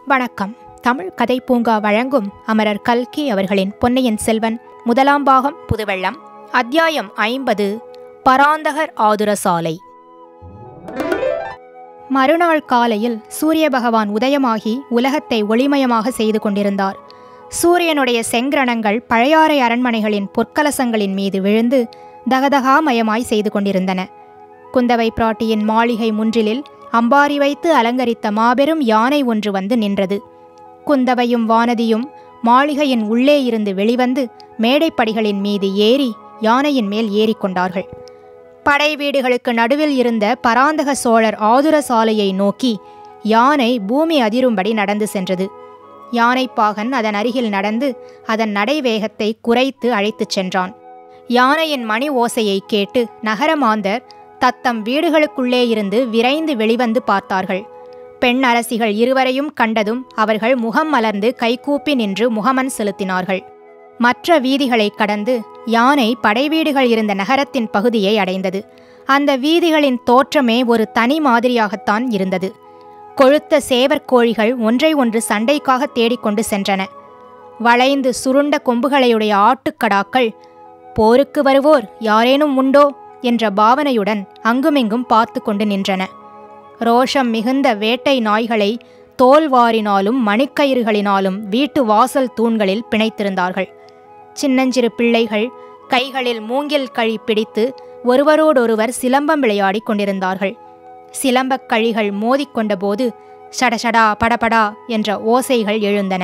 வணக்கம் தமிழ் கதை பூங்கா வழங்கும் அமரர் கல்கி அவர்களின் பொன்னியின் செல்வன் முதலாம் பாகம் புதுவெள்ளம் அத்தியாயம் ஐம்பது பராந்தகர் ஆதுர சாலை மறுநாள் காலையில் சூரிய பகவான் உதயமாகி உலகத்தை ஒளிமயமாக செய்து கொண்டிருந்தார் சூரியனுடைய செங்கிரணங்கள் பழையாறை அரண்மனைகளின் பொற்கலசங்களின் மீது விழுந்து தகதகாமயமாய் செய்து கொண்டிருந்தன குந்தவை பிராட்டியின் மாளிகை முன்றிலில் அம்பாரி வைத்து அலங்கரித்த மாபெரும் யானை ஒன்று வந்து நின்றது குந்தவையும் வானதியும் மாளிகையின் உள்ளே இருந்து வெளிவந்து மேடைப்படிகளின் மீது ஏறி யானையின் மேல் ஏறிக்கொண்டார்கள் படை வீடுகளுக்கு நடுவில் இருந்த பராந்தக சோழர் ஆதுர சாலையை நோக்கி யானை பூமி அதிரும்படி நடந்து சென்றது யானைப்பாகன் அதன் அருகில் நடந்து அதன் நடைவேகத்தை குறைத்து அழைத்துச் சென்றான் யானையின் மணி ஓசையை கேட்டு நகரமாந்தர் தத்தம் வீடுகளுக்குள்ளே இருந்து விரைந்து வெளிவந்து பார்த்தார்கள் பெண் அரசிகள் இருவரையும் கண்டதும் அவர்கள் முகம் மலர்ந்து கைகூப்பி நின்று முகமன் செலுத்தினார்கள் மற்ற வீதிகளை கடந்து யானை படைவீடுகள் இருந்த நகரத்தின் பகுதியை அடைந்தது அந்த வீதிகளின் தோற்றமே ஒரு தனி மாதிரியாகத்தான் இருந்தது கொழுத்த சேவற் கோழிகள் ஒன்றை ஒன்று சண்டைக்காக தேடிக்கொண்டு சென்றன வளைந்து சுருண்ட கொம்புகளையுடைய ஆட்டுக்கடாக்கள் போருக்கு வருவோர் யாரேனும் உண்டோ என்ற பாவனையுடன் அங்குமிங்கும் பார்த்து கொண்டு நின்றன ரோஷம் மிகுந்த வேட்டை நாய்களை தோல்வாரினாலும் மணிக்கயிறுகளினாலும் வீட்டு வாசல் தூண்களில் பிணைத்திருந்தார்கள் சின்னஞ்சிறு பிள்ளைகள் கைகளில் மூங்கில் கழி பிடித்து ஒருவரோடொருவர் சிலம்பம் விளையாடிக் கொண்டிருந்தார்கள் சிலம்பக் கழிகள் மோதிக்கொண்டபோது சடசடா படபடா என்ற ஓசைகள் எழுந்தன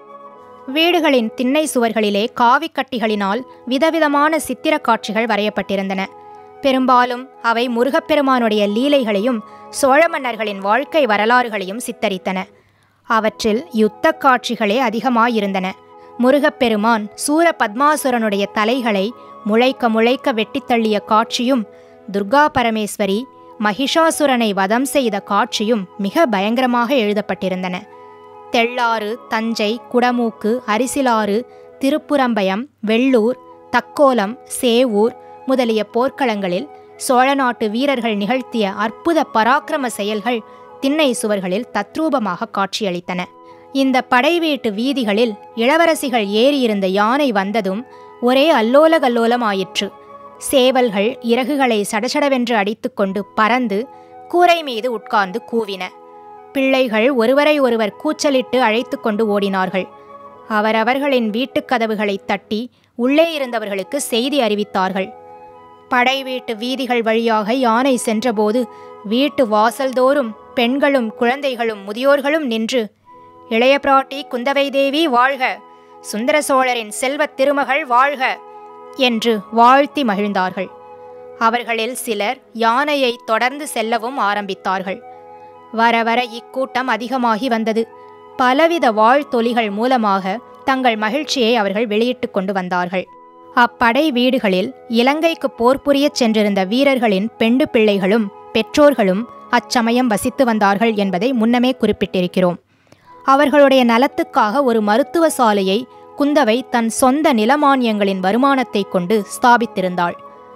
வீடுகளின் திண்ணை சுவர்களிலே காவிக்கட்டிகளினால் விதவிதமான சித்திரக் காட்சிகள் வரையப்பட்டிருந்தன பெரும்பாலும் அவை முருகப்பெருமானுடைய லீலைகளையும் சோழ மன்னர்களின் வாழ்க்கை வரலாறுகளையும் சித்தரித்தன அவற்றில் யுத்தக் காட்சிகளே அதிகமாயிருந்தன முருகப்பெருமான் சூர பத்மாசுரனுடைய தலைகளை முளைக்க முளைக்க வெட்டித் தள்ளிய காட்சியும் துர்கா பரமேஸ்வரி மகிஷாசுரனை வதம் செய்த காட்சியும் மிக பயங்கரமாக எழுதப்பட்டிருந்தன தெள்ளாறு தஞ்சை குடமூக்கு அரிசிலாறு திருப்புறம்பயம் வெள்ளூர் தக்கோலம் சேவூர் முதலிய போர்க்களங்களில் சோழ நாட்டு வீரர்கள் நிகழ்த்திய அற்புத பராக்கிரம செயல்கள் திண்ணை சுவர்களில் தத்ரூபமாக காட்சியளித்தன இந்த படை வீட்டு வீதிகளில் இளவரசிகள் ஏறியிருந்த யானை வந்ததும் ஒரே அல்லோல கல்லோலமாயிற்று சேவல்கள் இறகுகளை சடசடவென்று அடித்துக்கொண்டு பறந்து கூரை மீது உட்கார்ந்து கூவின பிள்ளைகள் ஒருவரை ஒருவர் கூச்சலிட்டு அழைத்து கொண்டு ஓடினார்கள் அவரவர்களின் வீட்டுக் கதவுகளை தட்டி உள்ளே இருந்தவர்களுக்கு செய்தி அறிவித்தார்கள் படை வீட்டு வீதிகள் வழியாக யானை சென்றபோது வீட்டு வாசல்தோறும் பெண்களும் குழந்தைகளும் முதியோர்களும் நின்று இளைய பிராட்டி குந்தவை தேவி வாழ்க சுந்தர சோழரின் செல்வத் திருமகள் வாழ்க என்று வாழ்த்தி மகிழ்ந்தார்கள் அவர்களில் சிலர் யானையை தொடர்ந்து செல்லவும் ஆரம்பித்தார்கள் வர வர இக்கூட்டம் அதிகமாகி வந்தது பலவித வாழ்த்தொலிகள் மூலமாக தங்கள் மகிழ்ச்சியை அவர்கள் வெளியிட்டுக் கொண்டு வந்தார்கள் அப்படை வீடுகளில் இலங்கைக்கு போர் புரியச் சென்றிருந்த வீரர்களின் பெண்டு பிள்ளைகளும் பெற்றோர்களும் அச்சமயம் வசித்து வந்தார்கள் என்பதை முன்னமே குறிப்பிட்டிருக்கிறோம் அவர்களுடைய நலத்துக்காக ஒரு மருத்துவ சாலையை குந்தவை தன் சொந்த நிலமானியங்களின் வருமானத்தை கொண்டு ஸ்தாபித்திருந்தாள்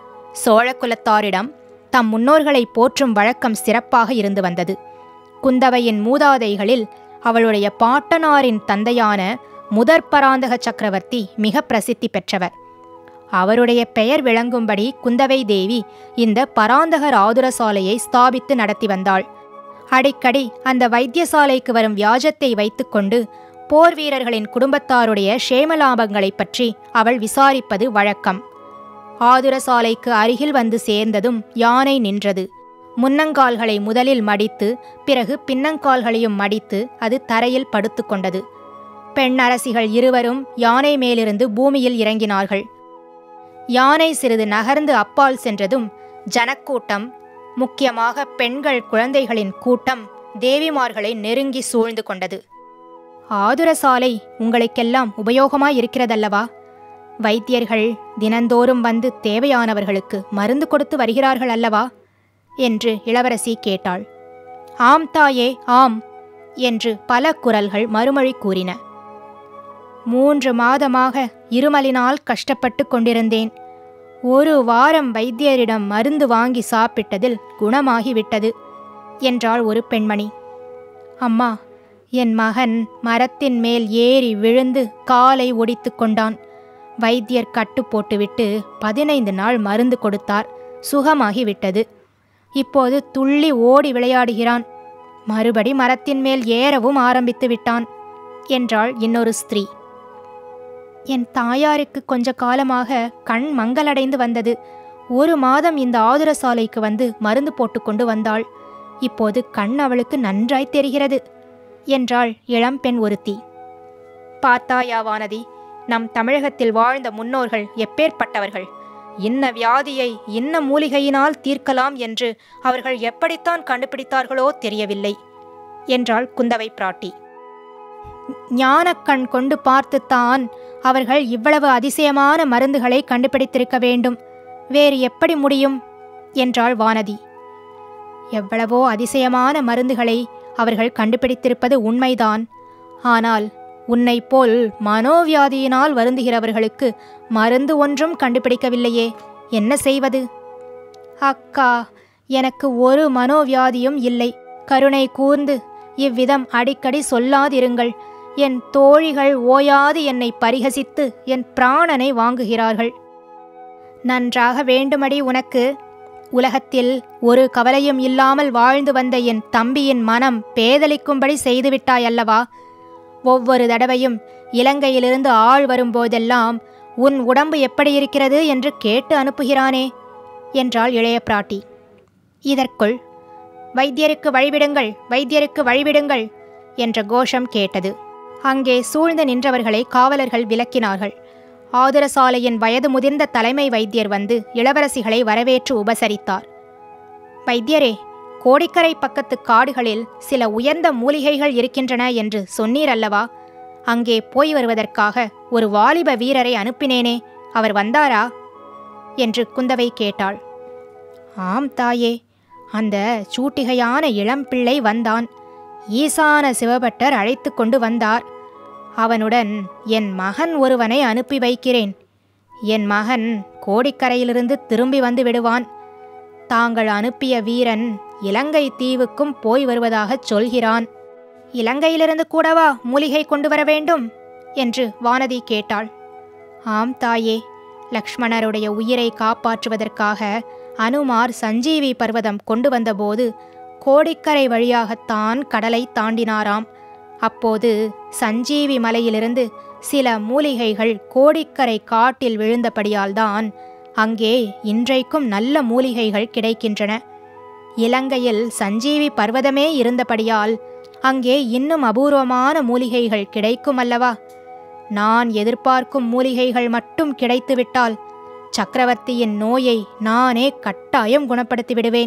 சோழ குலத்தாரிடம் தம் முன்னோர்களை போற்றும் வழக்கம் சிறப்பாக இருந்து வந்தது குந்தவையின் மூதாதைகளில் அவளுடைய பாட்டனாரின் தந்தையான முதற் பராந்தக சக்கரவர்த்தி மிக பிரசித்தி பெற்றவர் அவருடைய பெயர் விளங்கும்படி குந்தவை தேவி இந்த பராந்தகர் ஆதுர சாலையை ஸ்தாபித்து நடத்தி வந்தாள் அடிக்கடி அந்த வைத்தியசாலைக்கு வரும் வியாஜத்தை வைத்துக்கொண்டு போர் வீரர்களின் குடும்பத்தாருடைய க்ஷேமலாபங்களைப் பற்றி அவள் விசாரிப்பது வழக்கம் ஆதுர சாலைக்கு அருகில் வந்து சேர்ந்ததும் யானை நின்றது முன்னங்கால்களை முதலில் மடித்து பிறகு பின்னங்கால்களையும் மடித்து அது தரையில் படுத்துக்கொண்டது பெண் அரசிகள் இருவரும் யானை மேலிருந்து பூமியில் இறங்கினார்கள் யானை சிறிது நகர்ந்து அப்பால் சென்றதும் ஜனக்கூட்டம் முக்கியமாக பெண்கள் குழந்தைகளின் கூட்டம் தேவிமார்களை நெருங்கி சூழ்ந்து கொண்டது ஆதுர சாலை உங்களுக்கெல்லாம் உபயோகமாய் இருக்கிறதல்லவா வைத்தியர்கள் தினந்தோறும் வந்து தேவையானவர்களுக்கு மருந்து கொடுத்து வருகிறார்கள் அல்லவா என்று இளவரசி கேட்டாள் ஆம் தாயே ஆம் என்று பல குரல்கள் மறுமொழி கூறின மூன்று மாதமாக இருமலினால் கஷ்டப்பட்டு கொண்டிருந்தேன் ஒரு வாரம் வைத்தியரிடம் மருந்து வாங்கி சாப்பிட்டதில் குணமாகிவிட்டது என்றாள் ஒரு பெண்மணி அம்மா என் மகன் மரத்தின் மேல் ஏறி விழுந்து காலை ஒடித்து கொண்டான் வைத்தியர் கட்டு போட்டுவிட்டு பதினைந்து நாள் மருந்து கொடுத்தார் சுகமாகி விட்டது இப்போது துள்ளி ஓடி விளையாடுகிறான் மறுபடி மரத்தின் மேல் ஏறவும் ஆரம்பித்து விட்டான் என்றாள் இன்னொரு ஸ்திரீ என் தாயாருக்கு கொஞ்ச காலமாக கண் மங்கலடைந்து வந்தது ஒரு மாதம் இந்த ஆதுர சாலைக்கு வந்து மருந்து போட்டுக்கொண்டு வந்தாள் இப்போது கண் அவளுக்கு நன்றாய் தெரிகிறது என்றாள் இளம்பெண் ஒருத்தி பார்த்தாயா வானதி நம் தமிழகத்தில் வாழ்ந்த முன்னோர்கள் எப்பேற்பட்டவர்கள் இன்ன வியாதியை இன்ன மூலிகையினால் தீர்க்கலாம் என்று அவர்கள் எப்படித்தான் கண்டுபிடித்தார்களோ தெரியவில்லை என்றாள் குந்தவை பிராட்டி ஞானக்கண் கொண்டு பார்த்துத்தான் அவர்கள் இவ்வளவு அதிசயமான மருந்துகளை கண்டுபிடித்திருக்க வேண்டும் வேறு எப்படி முடியும் என்றாள் வானதி எவ்வளவோ அதிசயமான மருந்துகளை அவர்கள் கண்டுபிடித்திருப்பது உண்மைதான் ஆனால் உன்னை போல் மனோவியாதியினால் வருந்துகிறவர்களுக்கு மருந்து ஒன்றும் கண்டுபிடிக்கவில்லையே என்ன செய்வது அக்கா எனக்கு ஒரு மனோவியாதியும் இல்லை கருணை கூர்ந்து இவ்விதம் அடிக்கடி சொல்லாதிருங்கள் என் தோழிகள் ஓயாது என்னை பரிகசித்து என் பிராணனை வாங்குகிறார்கள் நன்றாக வேண்டுமடி உனக்கு உலகத்தில் ஒரு கவலையும் இல்லாமல் வாழ்ந்து வந்த என் தம்பியின் மனம் பேதலிக்கும்படி செய்துவிட்டாயல்லவா ஒவ்வொரு தடவையும் இலங்கையிலிருந்து ஆள் வரும்போதெல்லாம் உன் உடம்பு எப்படி இருக்கிறது என்று கேட்டு அனுப்புகிறானே என்றாள் இளைய பிராட்டி இதற்குள் வைத்தியருக்கு வழிவிடுங்கள் வைத்தியருக்கு வழிவிடுங்கள் என்ற கோஷம் கேட்டது அங்கே சூழ்ந்து நின்றவர்களை காவலர்கள் விலக்கினார்கள் ஆதுரசாலையின் வயது முதிர்ந்த தலைமை வைத்தியர் வந்து இளவரசிகளை வரவேற்று உபசரித்தார் வைத்தியரே கோடிக்கரை பக்கத்து காடுகளில் சில உயர்ந்த மூலிகைகள் இருக்கின்றன என்று சொன்னீர் அல்லவா அங்கே போய் வருவதற்காக ஒரு வாலிப வீரரை அனுப்பினேனே அவர் வந்தாரா என்று குந்தவை கேட்டாள் ஆம் தாயே அந்த சூட்டிகையான இளம்பிள்ளை வந்தான் ஈசான சிவபட்டர் அழைத்து கொண்டு வந்தார் அவனுடன் என் மகன் ஒருவனை அனுப்பி வைக்கிறேன் என் மகன் கோடிக்கரையிலிருந்து திரும்பி வந்து விடுவான் தாங்கள் அனுப்பிய வீரன் இலங்கை தீவுக்கும் போய் வருவதாகச் சொல்கிறான் இலங்கையிலிருந்து கூடவா மூலிகை கொண்டு வர வேண்டும் என்று வானதி கேட்டாள் ஆம் தாயே லக்ஷ்மணருடைய உயிரை காப்பாற்றுவதற்காக அனுமார் சஞ்சீவி பர்வதம் கொண்டு வந்தபோது கோடிக்கரை வழியாகத்தான் கடலை தாண்டினாராம் அப்போது சஞ்சீவி மலையிலிருந்து சில மூலிகைகள் கோடிக்கரை காட்டில் விழுந்தபடியால்தான் அங்கே இன்றைக்கும் நல்ல மூலிகைகள் கிடைக்கின்றன இலங்கையில் சஞ்சீவி பர்வதமே இருந்தபடியால் அங்கே இன்னும் அபூர்வமான மூலிகைகள் கிடைக்கும் அல்லவா நான் எதிர்பார்க்கும் மூலிகைகள் மட்டும் கிடைத்துவிட்டால் சக்கரவர்த்தியின் நோயை நானே கட்டாயம் குணப்படுத்தி விடுவேன்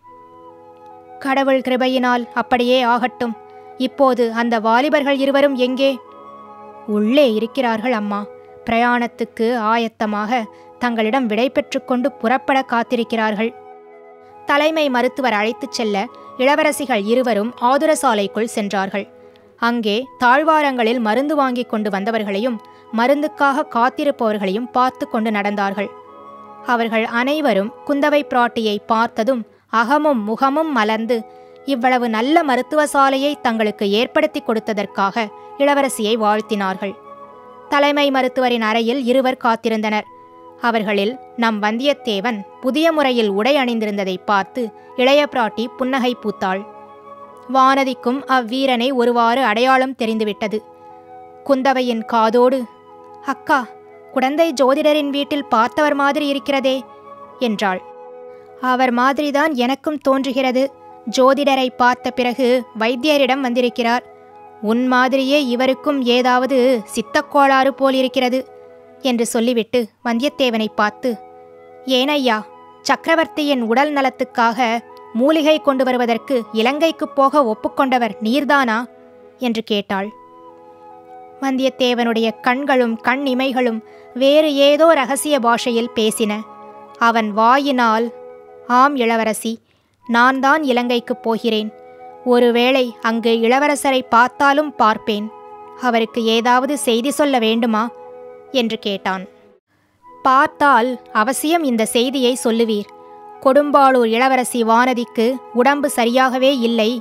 கடவுள் கிருபையினால் அப்படியே ஆகட்டும் இப்போது அந்த வாலிபர்கள் இருவரும் எங்கே உள்ளே இருக்கிறார்கள் அம்மா பிரயாணத்துக்கு ஆயத்தமாக தங்களிடம் விடை பெற்றுக்கொண்டு புறப்பட காத்திருக்கிறார்கள் தலைமை மருத்துவர் அழைத்துச் செல்ல இளவரசிகள் இருவரும் ஆதுரசாலைக்குள் சென்றார்கள் அங்கே தாழ்வாரங்களில் மருந்து வாங்கிக் கொண்டு வந்தவர்களையும் மருந்துக்காக காத்திருப்பவர்களையும் பார்த்து கொண்டு நடந்தார்கள் அவர்கள் அனைவரும் குந்தவை பிராட்டியை பார்த்ததும் அகமும் முகமும் மலர்ந்து இவ்வளவு நல்ல மருத்துவ சாலையை தங்களுக்கு ஏற்படுத்தி கொடுத்ததற்காக இளவரசியை வாழ்த்தினார்கள் தலைமை மருத்துவரின் அறையில் இருவர் காத்திருந்தனர் அவர்களில் நம் வந்தியத்தேவன் புதிய முறையில் உடை அணிந்திருந்ததை பார்த்து இளைய பிராட்டி புன்னகை பூத்தாள் வானதிக்கும் அவ்வீரனை ஒருவாறு அடையாளம் தெரிந்துவிட்டது குந்தவையின் காதோடு அக்கா குடந்தை ஜோதிடரின் வீட்டில் பார்த்தவர் மாதிரி இருக்கிறதே என்றாள் அவர் மாதிரிதான் எனக்கும் தோன்றுகிறது ஜோதிடரை பார்த்த பிறகு வைத்தியரிடம் வந்திருக்கிறார் உன் மாதிரியே இவருக்கும் ஏதாவது சித்தக்கோளாறு போல் இருக்கிறது என்று சொல்லிவிட்டு வந்தியத்தேவனை பார்த்து ஏனையா சக்கரவர்த்தியின் உடல் நலத்துக்காக மூலிகை கொண்டு வருவதற்கு இலங்கைக்குப் போக ஒப்புக்கொண்டவர் நீர்தானா என்று கேட்டாள் வந்தியத்தேவனுடைய கண்களும் கண் இமைகளும் வேறு ஏதோ ரகசிய பாஷையில் பேசின அவன் வாயினால் ஆம் இளவரசி நான் தான் இலங்கைக்குப் போகிறேன் ஒருவேளை அங்கு இளவரசரை பார்த்தாலும் பார்ப்பேன் அவருக்கு ஏதாவது செய்தி சொல்ல வேண்டுமா என்று கேட்டான் பார்த்தால் அவசியம் இந்த செய்தியை சொல்லுவீர் கொடும்பாளூர் இளவரசி வானதிக்கு உடம்பு சரியாகவே இல்லை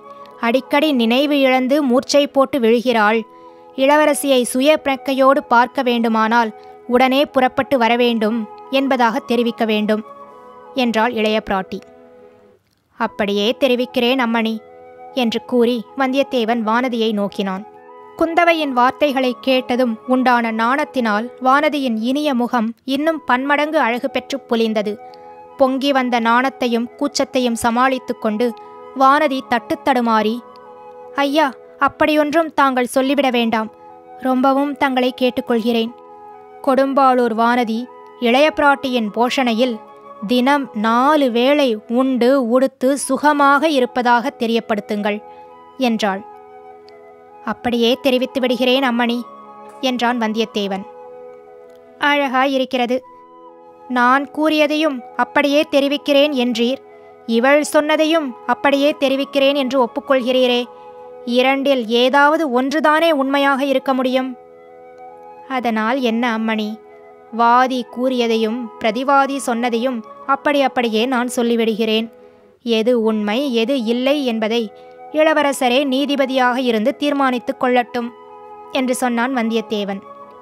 அடிக்கடி நினைவு இழந்து மூர்ச்சை போட்டு விழுகிறாள் இளவரசியை சுய பிரக்கையோடு பார்க்க வேண்டுமானால் உடனே புறப்பட்டு வர வேண்டும் என்பதாக தெரிவிக்க வேண்டும் என்றாள் இளைய பிராட்டி அப்படியே தெரிவிக்கிறேன் அம்மணி என்று கூறி வந்தியத்தேவன் வானதியை நோக்கினான் குந்தவையின் வார்த்தைகளை கேட்டதும் உண்டான நாணத்தினால் வானதியின் இனிய முகம் இன்னும் பன்மடங்கு அழகு பெற்று பொலிந்தது பொங்கி வந்த நாணத்தையும் கூச்சத்தையும் சமாளித்துக் கொண்டு வானதி தட்டுத்தடுமாறி ஐயா அப்படியொன்றும் தாங்கள் சொல்லிவிட வேண்டாம் ரொம்பவும் தங்களை கேட்டுக்கொள்கிறேன் கொடும்பாளூர் வானதி இளைய பிராட்டியின் போஷணையில் தினம் நாலு வேளை உண்டு உடுத்து சுகமாக இருப்பதாக தெரியப்படுத்துங்கள் என்றாள் அப்படியே தெரிவித்து விடுகிறேன் அம்மணி என்றான் வந்தியத்தேவன் அழகாய் இருக்கிறது நான் கூறியதையும் அப்படியே தெரிவிக்கிறேன் என்றீர் இவள் சொன்னதையும் அப்படியே தெரிவிக்கிறேன் என்று ஒப்புக்கொள்கிறீரே இரண்டில் ஏதாவது ஒன்றுதானே உண்மையாக இருக்க முடியும் அதனால் என்ன அம்மணி வாதி கூறியதையும் பிரதிவாதி சொன்னதையும் அப்படி அப்படியே நான் சொல்லிவிடுகிறேன் எது உண்மை எது இல்லை என்பதை இளவரசரே நீதிபதியாக இருந்து தீர்மானித்துக் கொள்ளட்டும் என்று சொன்னான் வந்தியத்தேவன்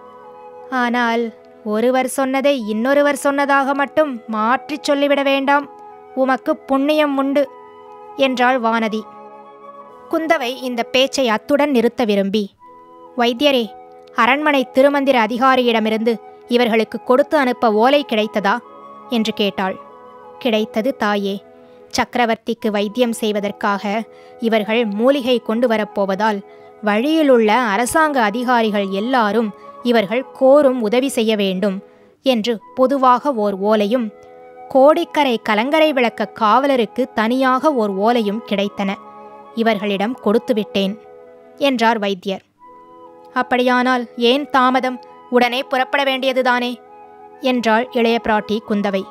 ஆனால் ஒருவர் சொன்னதை இன்னொருவர் சொன்னதாக மட்டும் மாற்றிச் சொல்லிவிட வேண்டாம் உமக்கு புண்ணியம் உண்டு என்றாள் வானதி குந்தவை இந்த பேச்சை அத்துடன் நிறுத்த விரும்பி வைத்தியரே அரண்மனை திருமந்திர அதிகாரியிடமிருந்து இவர்களுக்கு கொடுத்து அனுப்ப ஓலை கிடைத்ததா என்று கேட்டாள் கிடைத்தது தாயே சக்கரவர்த்திக்கு வைத்தியம் செய்வதற்காக இவர்கள் மூலிகை கொண்டு வரப்போவதால் வழியிலுள்ள அரசாங்க அதிகாரிகள் எல்லாரும் இவர்கள் கோரும் உதவி செய்ய வேண்டும் என்று பொதுவாக ஓர் ஓலையும் கோடிக்கரை கலங்கரை விளக்க காவலருக்கு தனியாக ஓர் ஓலையும் கிடைத்தன இவர்களிடம் கொடுத்துவிட்டேன் என்றார் வைத்தியர் அப்படியானால் ஏன் தாமதம் உடனே புறப்பட வேண்டியதுதானே என்றாள் இளைய பிராட்டி குந்தவை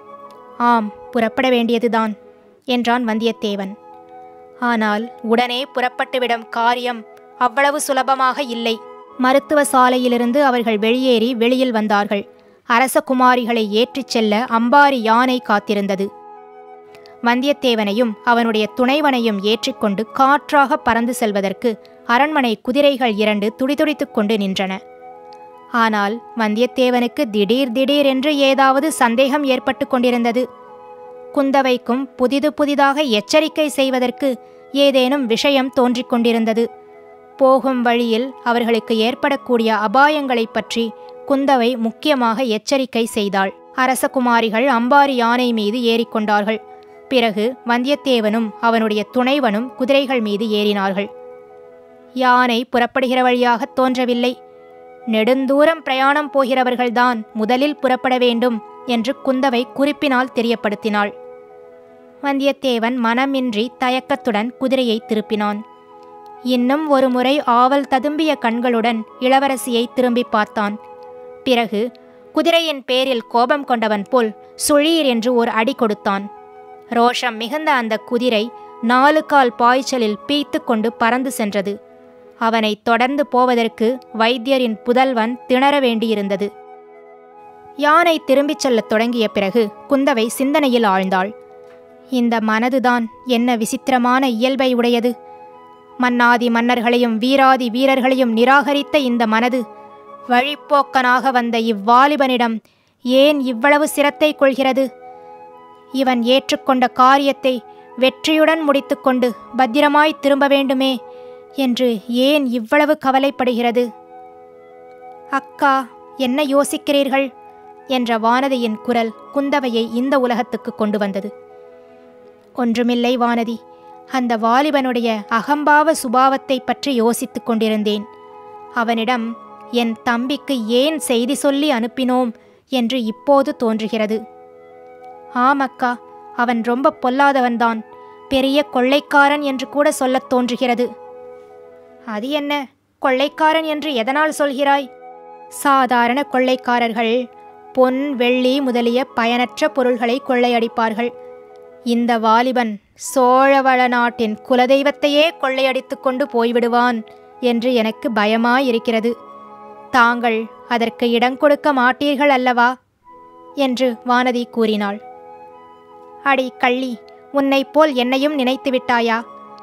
ஆம் புறப்பட வேண்டியதுதான் என்றான் வந்தியத்தேவன் ஆனால் உடனே புறப்பட்டுவிடும் காரியம் அவ்வளவு சுலபமாக இல்லை மருத்துவ சாலையிலிருந்து அவர்கள் வெளியேறி வெளியில் வந்தார்கள் அரசகுமாரிகளை ஏற்றிச் செல்ல அம்பாரி யானை காத்திருந்தது வந்தியத்தேவனையும் அவனுடைய துணைவனையும் ஏற்றிக்கொண்டு காற்றாக பறந்து செல்வதற்கு அரண்மனை குதிரைகள் இரண்டு துடிதுடித்துக் கொண்டு நின்றன ஆனால் வந்தியத்தேவனுக்கு திடீர் திடீர் என்று ஏதாவது சந்தேகம் ஏற்பட்டு கொண்டிருந்தது குந்தவைக்கும் புதிது புதிதாக எச்சரிக்கை செய்வதற்கு ஏதேனும் விஷயம் தோன்றிக் கொண்டிருந்தது போகும் வழியில் அவர்களுக்கு ஏற்படக்கூடிய அபாயங்களைப் பற்றி குந்தவை முக்கியமாக எச்சரிக்கை செய்தாள் அரசகுமாரிகள் அம்பாரி யானை மீது ஏறிக்கொண்டார்கள் பிறகு வந்தியத்தேவனும் அவனுடைய துணைவனும் குதிரைகள் மீது ஏறினார்கள் யானை புறப்படுகிற வழியாக தோன்றவில்லை நெடுந்தூரம் பிரயாணம் போகிறவர்கள்தான் முதலில் புறப்பட வேண்டும் என்று குந்தவை குறிப்பினால் தெரியப்படுத்தினாள் வந்தியத்தேவன் மனமின்றி தயக்கத்துடன் குதிரையை திருப்பினான் இன்னும் ஒரு முறை ஆவல் ததும்பிய கண்களுடன் இளவரசியை திரும்பி பார்த்தான் பிறகு குதிரையின் பேரில் கோபம் கொண்டவன் போல் சுழீர் என்று ஒரு அடி கொடுத்தான் ரோஷம் மிகுந்த அந்த குதிரை நாலு கால் பாய்ச்சலில் பீய்த்து கொண்டு பறந்து சென்றது அவனை தொடர்ந்து போவதற்கு வைத்தியரின் புதல்வன் திணற வேண்டியிருந்தது யானை திரும்பிச் செல்லத் தொடங்கிய பிறகு குந்தவை சிந்தனையில் ஆழ்ந்தாள் இந்த மனதுதான் என்ன விசித்திரமான இயல்பை உடையது மன்னாதி மன்னர்களையும் வீராதி வீரர்களையும் நிராகரித்த இந்த மனது வழிப்போக்கனாக வந்த இவ்வாலிபனிடம் ஏன் இவ்வளவு சிரத்தை கொள்கிறது இவன் ஏற்றுக்கொண்ட காரியத்தை வெற்றியுடன் முடித்துக்கொண்டு பத்திரமாய் திரும்ப வேண்டுமே என்று ஏன் இவ்வளவு கவலைப்படுகிறது அக்கா என்ன யோசிக்கிறீர்கள் என்ற வானதியின் குரல் குந்தவையை இந்த உலகத்துக்கு கொண்டு வந்தது ஒன்றுமில்லை வானதி அந்த வாலிபனுடைய அகம்பாவ சுபாவத்தை பற்றி யோசித்துக் கொண்டிருந்தேன் அவனிடம் என் தம்பிக்கு ஏன் செய்தி சொல்லி அனுப்பினோம் என்று இப்போது தோன்றுகிறது ஆம் அக்கா அவன் ரொம்ப பொல்லாதவன்தான் பெரிய கொள்ளைக்காரன் என்று கூட சொல்லத் தோன்றுகிறது அது என்ன கொள்ளைக்காரன் என்று எதனால் சொல்கிறாய் சாதாரண கொள்ளைக்காரர்கள் பொன் வெள்ளி முதலிய பயனற்ற பொருள்களை கொள்ளையடிப்பார்கள் இந்த வாலிபன் சோழவள நாட்டின் குலதெய்வத்தையே கொள்ளையடித்துக் கொண்டு போய்விடுவான் என்று எனக்கு பயமாயிருக்கிறது தாங்கள் அதற்கு இடம் கொடுக்க மாட்டீர்கள் அல்லவா என்று வானதி கூறினாள் அடி கள்ளி உன்னைப் போல் என்னையும் நினைத்து விட்டாயா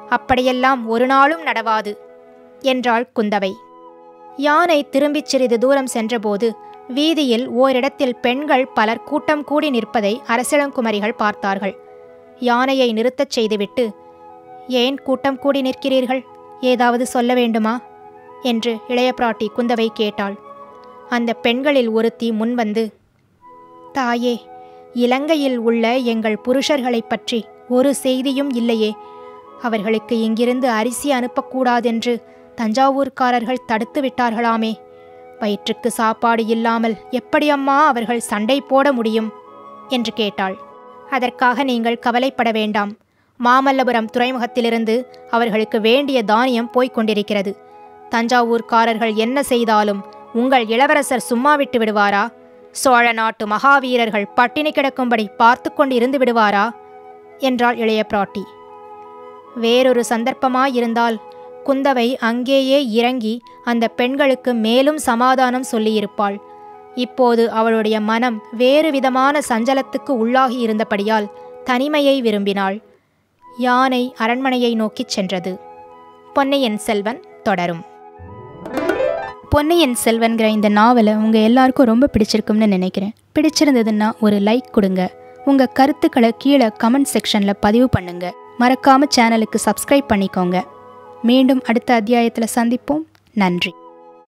அப்படியெல்லாம் ஒரு நாளும் நடவாது என்றாள் குந்தவை யானை திரும்பிச் சிறிது தூரம் சென்றபோது வீதியில் ஓரிடத்தில் பெண்கள் பலர் கூட்டம் கூடி நிற்பதை அரசிளங்குமரிகள் பார்த்தார்கள் யானையை நிறுத்தச் செய்துவிட்டு ஏன் கூட்டம் கூடி நிற்கிறீர்கள் ஏதாவது சொல்ல வேண்டுமா என்று இளைய பிராட்டி குந்தவை கேட்டாள் அந்த பெண்களில் ஒருத்தி முன்வந்து தாயே இலங்கையில் உள்ள எங்கள் புருஷர்களைப் பற்றி ஒரு செய்தியும் இல்லையே அவர்களுக்கு இங்கிருந்து அரிசி அனுப்பக்கூடாதென்று தஞ்சாவூர்காரர்கள் தடுத்து விட்டார்களாமே வயிற்றுக்கு சாப்பாடு இல்லாமல் எப்படி அம்மா அவர்கள் சண்டை போட முடியும் என்று கேட்டாள் அதற்காக நீங்கள் கவலைப்பட வேண்டாம் மாமல்லபுரம் துறைமுகத்திலிருந்து அவர்களுக்கு வேண்டிய தானியம் போய்க் கொண்டிருக்கிறது தஞ்சாவூர்காரர்கள் என்ன செய்தாலும் உங்கள் இளவரசர் சும்மா விட்டு விடுவாரா சோழ நாட்டு மகாவீரர்கள் பட்டினி கிடக்கும்படி பார்த்து கொண்டு இருந்து விடுவாரா என்றாள் இளைய பிராட்டி வேறொரு சந்தர்ப்பமாயிருந்தால் குந்தவை அங்கேயே இறங்கி அந்த பெண்களுக்கு மேலும் சமாதானம் சொல்லியிருப்பாள் இப்போது அவளுடைய மனம் வேறு விதமான சஞ்சலத்துக்கு உள்ளாகி இருந்தபடியால் தனிமையை விரும்பினாள் யானை அரண்மனையை நோக்கிச் சென்றது பொன்னியின் செல்வன் தொடரும் பொன்னியின் செல்வன்கிற இந்த நாவலை உங்கள் எல்லாருக்கும் ரொம்ப பிடிச்சிருக்கும்னு நினைக்கிறேன் பிடிச்சிருந்ததுன்னா ஒரு லைக் கொடுங்க உங்கள் கருத்துக்களை கீழே கமெண்ட் செக்ஷனில் பதிவு பண்ணுங்க மறக்காம சேனலுக்கு சப்ஸ்கிரைப் பண்ணிக்கோங்க மீண்டும் அடுத்த அத்தியாயத்தில் சந்திப்போம் நன்றி